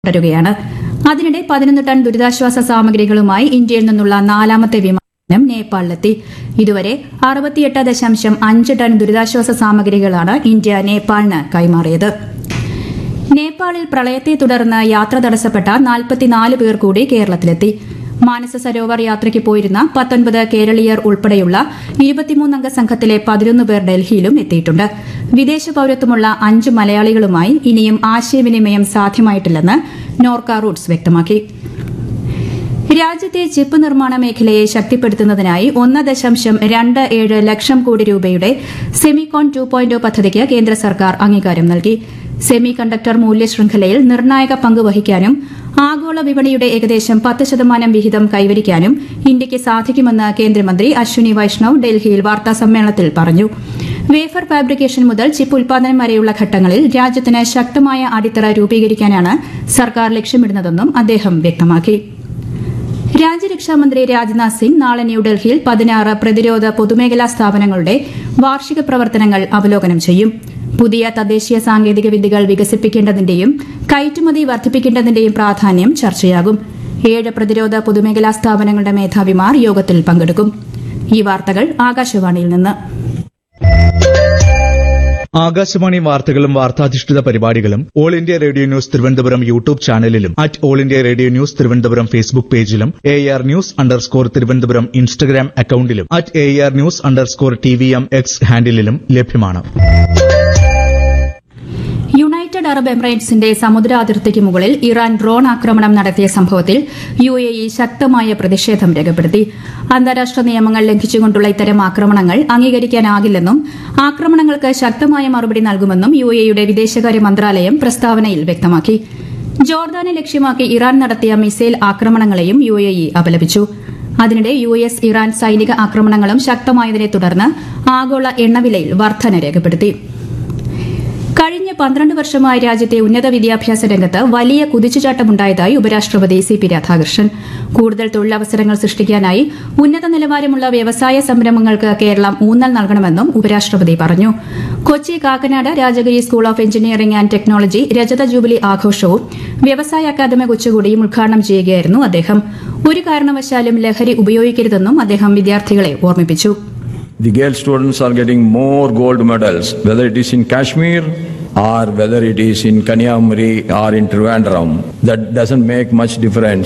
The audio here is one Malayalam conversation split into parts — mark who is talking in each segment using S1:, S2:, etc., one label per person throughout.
S1: തുടരുകയാണ് അതിനിടെ പതിനൊന്ന് ടൺ ദുരിതാശ്വാസ സാമഗ്രികളുമായി ഇന്ത്യയിൽ നിന്നുള്ള നാലാമത്തെ വിമാനം നേപ്പാളിലെത്തി ഇതുവരെ അറുപത്തിയെട്ട് ദശാംശം അഞ്ച് ടൺ ദുരിതാശ്വാസ സാമഗ്രികളാണ് ഇന്ത്യ നേപ്പാളിന് കൈമാറിയത് നേപ്പാളിൽ പ്രളയത്തെ തുടർന്ന് യാത്ര തടസ്സപ്പെട്ട നാൽപ്പത്തിനാല് പേർ കൂടി കേരളത്തിലെത്തി മാനസ സരോവർ യാത്രയ്ക്ക് പോയിരുന്ന പത്തൊൻപത് കേരളീയർ ഉൾപ്പെടെയുള്ള ഇരുപത്തിമൂന്നംഗ സംഘത്തിലെ പതിനൊന്ന് പേർ ഡൽഹിയിലും എത്തിയിട്ടുണ്ട് വിദേശ പൌരത്വമുള്ള അഞ്ച് മലയാളികളുമായി ഇനിയും ആശയവിനിമയം സാധ്യമായിട്ടില്ലെന്ന് നോർക്ക റൂട്ട്സ് വ്യക്തമാക്കി രാജ്യത്തെ ചിപ്പ് നിർമ്മാണ മേഖലയെ ശക്തിപ്പെടുത്തുന്നതിനായി ഒന്ന് ദശാംശം രണ്ട് ഏഴ് ലക്ഷം കോടി രൂപയുടെ സെമികോൺ ടു പോയിന്റ് പദ്ധതിക്ക് കേന്ദ്ര സർക്കാർ അംഗീകാരം നൽകി സെമി കണ്ടക്ടർ മൂല്യ ശൃംഖലയിൽ നിർണായക പങ്ക് വഹിക്കാനും ആഗോള വിപണിയുടെ ഏകദേശം പത്ത് ശതമാനം വിഹിതം കൈവരിക്കാനും ഇന്ത്യയ്ക്ക് സാധിക്കുമെന്ന് കേന്ദ്രമന്ത്രി അശ്വിനി വൈഷ്ണവ് ഡൽഹിയിൽ വാർത്താസമ്മേളനത്തിൽ പറഞ്ഞു വേഫർ ഫാബ്രിക്കേഷൻ മുതൽ ചിപ്പ് ഉൽപാദനം വരെയുള്ള ഘട്ടങ്ങളിൽ രാജ്യത്തിന് ശക്തമായ അടിത്തറ രൂപീകരിക്കാനാണ് സർക്കാർ ലക്ഷ്യമിടുന്നതെന്നും അദ്ദേഹം വ്യക്തമാക്കി രാജ്യരക്ഷാമന്ത്രി രാജ്നാഥ് സിംഗ് നാളെ ന്യൂഡൽഹിയിൽ പതിനാറ് പ്രതിരോധ പൊതുമേഖലാ സ്ഥാപനങ്ങളുടെ വാർഷിക പ്രവർത്തനങ്ങൾ അവലോകനം ചെയ്യും പുതിയ തദ്ദേശീയ സാങ്കേതിക വിദ്യകൾ വികസിപ്പിക്കേണ്ടതിന്റെയും കയറ്റുമതി വർദ്ധിപ്പിക്കേണ്ടതിന്റെയും പ്രാധാന്യം ചർച്ചയാകും ഏഴ് പ്രതിരോധ പൊതുമേഖലാ സ്ഥാപനങ്ങളുടെ മേധാവിമാർ യോഗത്തിൽ പങ്കെടുക്കും ഈ വാർത്തകൾ ആകാശവാണിയിൽ നിന്ന്
S2: ആകാശവാണി വാർത്തകളും വാർത്താധിഷ്ഠിത പരിപാടികളും All India Radio News Thiruvananthapuram YouTube ചാനലിലും at All India Radio News Thiruvananthapuram Facebook പേജിലും A R news underscore Thiruvananthapuram Instagram അക്കൌണ്ടിലും at A R news underscore T V M X ഹാൻഡിലും ലഭ്യമാണ്
S1: യുണൈറ്റഡ് അറബ് എമിറേറ്റ്സിന്റെ സമുദ്ര അതിർത്തിക്ക് മുകളിൽ ഇറാൻ ഡ്രോൺ ആക്രമണം നടത്തിയ സംഭവത്തിൽ യു എ ഇ ശക്തമായ പ്രതിഷേധം രേഖപ്പെടുത്തി അന്താരാഷ്ട്ര നിയമങ്ങൾ ലംഘിച്ചുകൊണ്ടുള്ള ഇത്തരം ആക്രമണങ്ങൾ അംഗീകരിക്കാനാകില്ലെന്നും ആക്രമണങ്ങൾക്ക് ശക്തമായ മറുപടി നൽകുമെന്നും യു എയുടെ വിദേശകാര്യ മന്ത്രാലയം പ്രസ്താവനയിൽ വ്യക്തമാക്കി ജോർദാനെ ലക്ഷ്യമാക്കി ഇറാൻ നടത്തിയ മിസൈൽ ആക്രമണങ്ങളെയും യു എ ഇ അപലപിച്ചു അതിനിടെ യു എസ് ഇറാൻ സൈനിക ആക്രമണങ്ങളും ശക്തമായതിനെ തുടർന്ന് ആഗോള എണ്ണവിലയിൽ വർധന രേഖപ്പെടുത്തി കഴിഞ്ഞ പന്ത്രണ്ട് വർഷമായി രാജ്യത്തെ ഉന്നത വിദ്യാഭ്യാസ രംഗത്ത് വലിയ കുതിച്ചുചാട്ടമുണ്ടായതായി ഉപരാഷ്ട്രപതി സി പി രാധാകൃഷ്ണൻ കൂടുതൽ തൊഴിലവസരങ്ങൾ സൃഷ്ടിക്കാനായി ഉന്നത നിലവാരമുള്ള വ്യവസായ സംരംഭങ്ങൾക്ക് കേരളം ഊന്നൽ നൽകണമെന്നും ഉപരാഷ്ട്രപതി പറഞ്ഞു Kochi Kakkanad Rajagiri school of engineering and technology രജത ജൂബിലി ആഘോഷവും വ്യവസായ അക്കാദമി ഉച്ചകോടിയും ഉദ്ഘാടനം ചെയ്യുകയായിരുന്നു അദ്ദേഹം ഒരു കാരണവശാലും ലഹരി ഉപയോഗിക്കരുതെന്നും അദ്ദേഹം വിദ്യാർത്ഥികളെ ഓർമ്മിപ്പിച്ചു
S3: The girl students are getting more gold medals, whether it is in Kashmir or whether it is in Kanyakumari or in Trivandrum. That doesn't make much difference.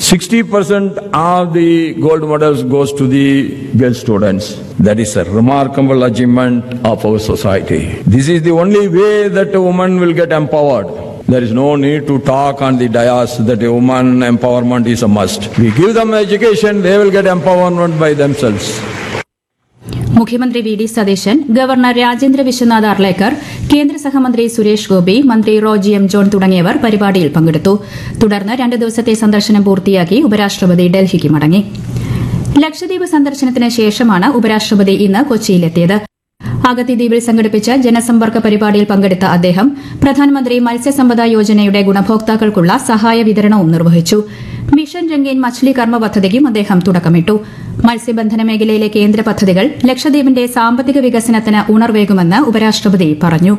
S3: 60% of the gold medals goes to the girl students. That is a remarkable achievement of our society. This is the only way that a woman will get empowered. There is no need to talk on the dais that a woman empowerment is a must. We give them education, they will get empowerment by themselves.
S1: മുഖ്യമന്ത്രി V D Satheesan governor Rajendra Vishwanath Arlekar കേന്ദ്ര സഹമന്ത്രി സുരേഷ് ഗോപി മന്ത്രി റോജി എം ജോൺ തുടങ്ങിയവർ പരിപാടിയിൽ പങ്കെടുത്തു തുടർന്ന് രണ്ട് ദിവസത്തെ സന്ദർശനം പൂർത്തിയാക്കി ഉപരാഷ്ട്രപതി ഡൽഹിക്ക് മടങ്ങി ലക്ഷദ്വീപ് സന്ദർശനത്തിന് ശേഷമാണ് ഉപരാഷ്ട്രപതി ഇന്ന് കൊച്ചിയിലെത്തിയത് അഗത്തി ദ്വീപിൽ സംഘടിപ്പിച്ച ജനസമ്പർക്ക പരിപാടിയിൽ പങ്കെടുത്ത അദ്ദേഹം പ്രധാനമന്ത്രി മത്സ്യസമ്പദ യോജനയുടെ ഗുണഭോക്താക്കൾക്കുള്ള സഹായ വിതരണവും നിർവഹിച്ചു മിഷൻ രംഗീൻ മച്ച്ലി കർമ്മ പദ്ധതിക്കും അദ്ദേഹം തുടക്കമിട്ടു മത്സ്യബന്ധന മേഖലയിലെ കേന്ദ്ര പദ്ധതികൾ ലക്ഷദ്വീപിന്റെ സാമ്പത്തിക വികസനത്തിന് ഉണർവേകുമെന്ന് ഉപരാഷ്ട്രപതി പറഞ്ഞു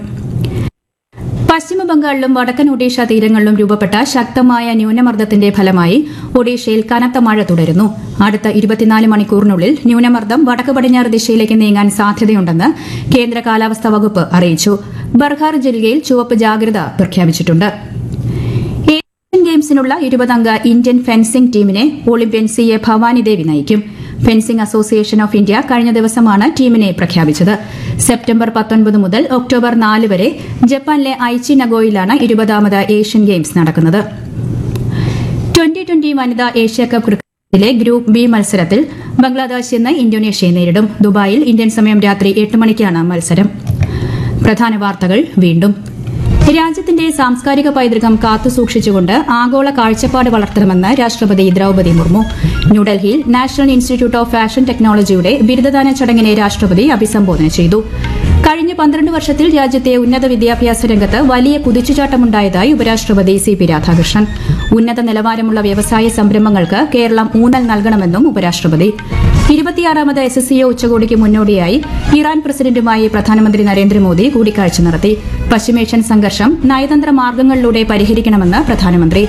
S1: പശ്ചിമബംഗാളിലും വടക്കൻ ഒഡീഷ തീരങ്ങളിലും രൂപപ്പെട്ട ശക്തമായ ന്യൂനമർദ്ദത്തിന്റെ ഫലമായി ഒഡീഷയിൽ കനത്ത മഴ തുടരുന്നു അടുത്ത ഇരുപത്തിനാല് മണിക്കൂറിനുള്ളിൽ ന്യൂനമർദ്ദം വടക്ക് പടിഞ്ഞാറ് ദിശയിലേക്ക് നീങ്ങാൻ സാധ്യതയുണ്ടെന്ന് കേന്ദ്ര കാലാവസ്ഥാ വകുപ്പ് അറിയിച്ചു ബർഹാർ ജില്ലയിൽ ചുവപ്പ് ജാഗ്രത പ്രഖ്യാപിച്ചിട്ടുണ്ട് ഏഷ്യൻ ഗെയിംസിനുള്ള ഇരുപതംഗ ഇന്ത്യൻ ഫെൻസിംഗ് ടീമിനെ Olympian C A Bhavani Devi നയിക്കും ഫെൻസിംഗ് അസോസിയേഷൻ ഓഫ് ഇന്ത്യ കഴിഞ്ഞ ദിവസമാണ് ടീമിനെ പ്രഖ്യാപിച്ചത് സെപ്റ്റംബർ പത്തൊൻപത് മുതൽ ഒക്ടോബർ നാല് വരെ ജപ്പാനിലെ ഐച്ചി നഗോയിലാണ് ഇരുപതാമത് ഏഷ്യൻ ഗെയിംസ് നടക്കുന്നത് ട്വന്റി ട്വന്റി വനിതാ ഏഷ്യാകപ്പ് ക്രിക്കറ്റിലെ ഗ്രൂപ്പ് ബി മത്സരത്തിൽ ബംഗ്ലാദേശ് ഇന്ന് ഇന്തോനേഷ്യയെ നേരിടും ദുബായിൽ ഇന്ത്യൻ സമയം രാത്രി എട്ട് മണിക്കാണ് മത്സരം പ്രധാന വാർത്തകൾ വീണ്ടും രാജ്യത്തിന്റെ സാംസ്കാരിക പൈതൃകം കാത്തുസൂക്ഷിച്ചുകൊണ്ട് ആഗോള കാഴ്ചപ്പാട് വളർത്തണമെന്ന് രാഷ്ട്രപതി ദ്രൌപതി മുർമു ന്യൂഡൽഹിയിൽ നാഷണൽ ഇൻസ്റ്റിറ്റ്യൂട്ട് ഓഫ് ഫാഷൻ ടെക്നോളജിയുടെ ബിരുദദാന ചടങ്ങിനെ രാഷ്ട്രപതി അഭിസംബോധന ചെയ്തു കഴിഞ്ഞ പന്ത്രണ്ട് വർഷത്തിൽ രാജ്യത്തെ ഉന്നത വിദ്യാഭ്യാസ രംഗത്ത് വലിയ കുതിച്ചുചാട്ടമുണ്ടായതായി ഉപരാഷ്ട്രപതി സി പി രാധാകൃഷ്ണൻ ഉന്നത നിലവാരമുള്ള വ്യവസായ സംരംഭങ്ങൾക്ക് കേരളം ഊന്നൽ നൽകണമെന്നും ഉപരാഷ്ട്രപതി ഇരുപത്തിയാറാമത് എസ് എസ് സിഒ ഉച്ചകോടിക്ക് മുന്നോടിയായി ഇറാൻ പ്രസിഡന്റുമായി പ്രധാനമന്ത്രി നരേന്ദ്രമോദി കൂടിക്കാഴ്ച നടത്തി പശ്ചിമേഷ്യൻ സംഘർഷം നയതന്ത്ര മാർഗങ്ങളിലൂടെ പരിഹരിക്കണമെന്ന് പ്രധാനമന്ത്രി